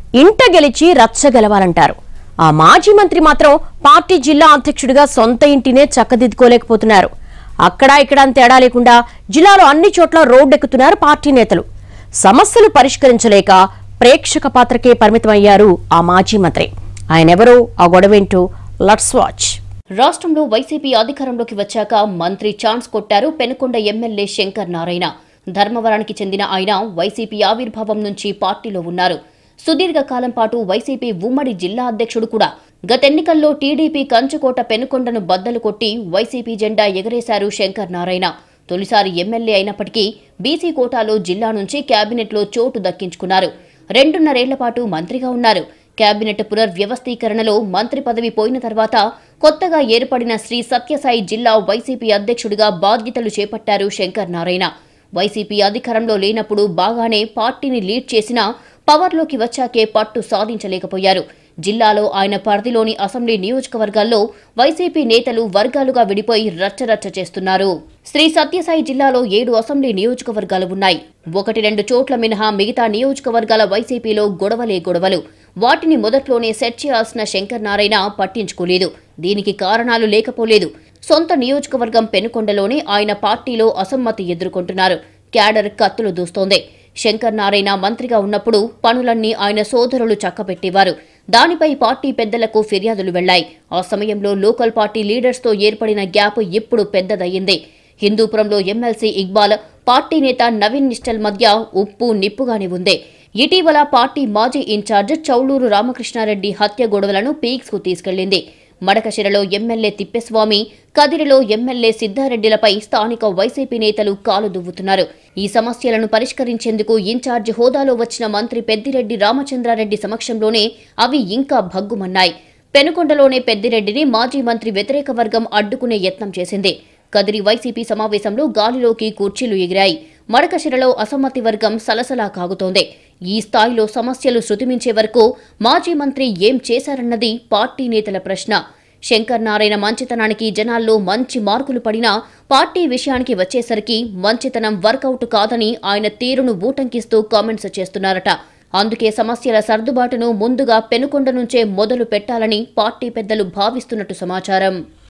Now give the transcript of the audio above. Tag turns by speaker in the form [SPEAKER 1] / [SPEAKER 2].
[SPEAKER 1] ఇంట గెలిచి రచ్చ గెలవాలంటారు ఆ మాజీ మంత్రి మాత్రం పార్టీ జిల్లా అధ్యక్షుడిగా సొంత ఇంటినే చక్కదిద్దుకోలేకపోతున్నారు అక్కడా ఇక్కడ అని తేడా లేకుండా జిల్లాలో అన్ని చోట్ల రోడ్డెక్కుతున్నారు పార్టీ నేతలు సమస్యలు పరిష్కరించలేక ప్రేక్షక పాత్రకే పరిమితమయ్యారు ఆ మాజీ మంత్రి ఆయనెవరో ఆ గొడవేంటో లట్స్ వాచ్
[SPEAKER 2] రాష్ట్రంలో వైసీపీ అధికారంలోకి వచ్చాక మంత్రి ఛాన్స్ కొట్టారు పెనుకొండ ఎమ్మెల్యే శంకర్ నారాయణ ధర్మవరానికి చెందిన ఆయన వైసీపీ ఆవిర్భావం నుంచి పార్టీలో ఉన్నారు సుదీర్ఘ కాలం పాటు వైసీపీ ఉమ్మడి జిల్లా అధ్యక్షుడు కూడా గతెన్నికల్లో టీడీపీ కంచుకోట పెనుకొండను బద్దలు కొట్టి వైసీపీ జెండా ఎగరేశారు శంకర్ నారాయణ తొలిసారి ఎమ్మెల్యే అయినప్పటికీ బీసీ కోటాలో జిల్లా నుంచి కేబినెట్లో చోటు దక్కించుకున్నారు రెండున్నరేళ్ల పాటు మంత్రిగా ఉన్నారు కేబినెట్ పునర్వ్యవస్థీకరణలో మంత్రి పదవి పోయిన తర్వాత కొత్తగా ఏర్పడిన శ్రీ సత్యసాయి జిల్లా వైసీపీ అధ్యక్షుడిగా బాధ్యతలు చేపట్టారు శంకర్ నారాయణ వైసీపీ అధికారంలో లేనప్పుడు బాగానే పార్టీని లీడ్ చేసినా పవర్లోకి వచ్చాకే పట్టు సాధించలేకపోయారు జిల్లాలో ఆయన పరిధిలోని అసెంబ్లీ నియోజకవర్గాల్లో వైసీపీ నేతలు వర్గాలుగా విడిపోయి రచ్చరచ్చ చేస్తున్నారు శ్రీ సత్యసాయి జిల్లాలో ఏడు అసెంబ్లీ నియోజకవర్గాలు ఉన్నాయి ఒకటి రెండు చోట్ల మినహా మిగతా నియోజకవర్గాల వైసీపీలో గొడవలే గొడవలు వాటిని మొదట్లోనే సెట్ చేయాల్సిన శంకర్ నారాయణ పట్టించుకోలేదు దీనికి కారణాలు లేకపోలేదు సొంత నియోజకవర్గం పెనుకొండలోనే ఆయన పార్టీలో అసమ్మతి ఎదుర్కొంటున్నారు క్యాడర్ కత్తులు దూస్తోంది శంకర్ నారాయణ మంత్రిగా ఉన్నప్పుడు పనులన్నీ ఆయన సోదరులు చక్కబెట్టేవారు దానిపై పార్టీ పెద్దలకు ఫిర్యాదులు వెళ్లాయి ఆ సమయంలో లోకల్ పార్టీ లీడర్స్తో ఏర్పడిన గ్యాప్ ఇప్పుడు పెద్దదయ్యింది హిందూపురంలో ఎమ్మెల్సీ ఇక్బాల్ పార్టీ నేత నవీన్ నిష్టల్ మధ్య ఉప్పు నిప్పుగానే ఉంది ఇటీవల పార్టీ మాజీ ఇన్ఛార్జ్ చౌలూరు రామకృష్ణారెడ్డి హత్య గొడవలను పీక్స్ కు తీసుకెళ్లింది మడకశిరలో ఎమ్మెల్యే తిప్పేస్వామి కదిరిలో ఎమ్మెల్యే సిద్ధారెడ్డిలపై స్థానిక వైసీపీ నేతలు కాలు దువ్వుతున్నారు ఈ సమస్యలను పరిష్కరించేందుకు ఇన్ఛార్జ్ హోదాలో వచ్చిన మంత్రి పెద్దిరెడ్డి రామచంద్రారెడ్డి సమక్షంలోనే అవి ఇంకా భగ్గుమన్నాయి పెనుకొండలోనే పెద్దిరెడ్డిని మాజీ మంత్రి వ్యతిరేక వర్గం అడ్డుకునే యత్నం చేసింది కదిరి వైసీపీ సమావేశంలో గాలిలోకి కుర్చీలు ఎగిరాయి మడకశిరలో అసమ్మతి వర్గం సలసలా కాగుతోంది ఈ స్థాయిలో సమస్యలు శృతిమించే వరకు మాజీ మంత్రి ఏం చేశారన్నది పార్టీ నేతల ప్రశ్న శంకర్ నారాయణ మంచితనానికి జనాల్లో మంచి మార్కులు పడినా పార్టీ విషయానికి వచ్చేసరికి మంచితనం వర్కౌట్ కాదని ఆయన తీరును ఊటంకిస్తూ కామెంట్స్ చేస్తున్నారట అందుకే సమస్యల సర్దుబాటును ముందుగా పెనుకొండ నుంచే మొదలు పెట్టాలని పార్టీ పెద్దలు భావిస్తున్నట్టు సమాచారం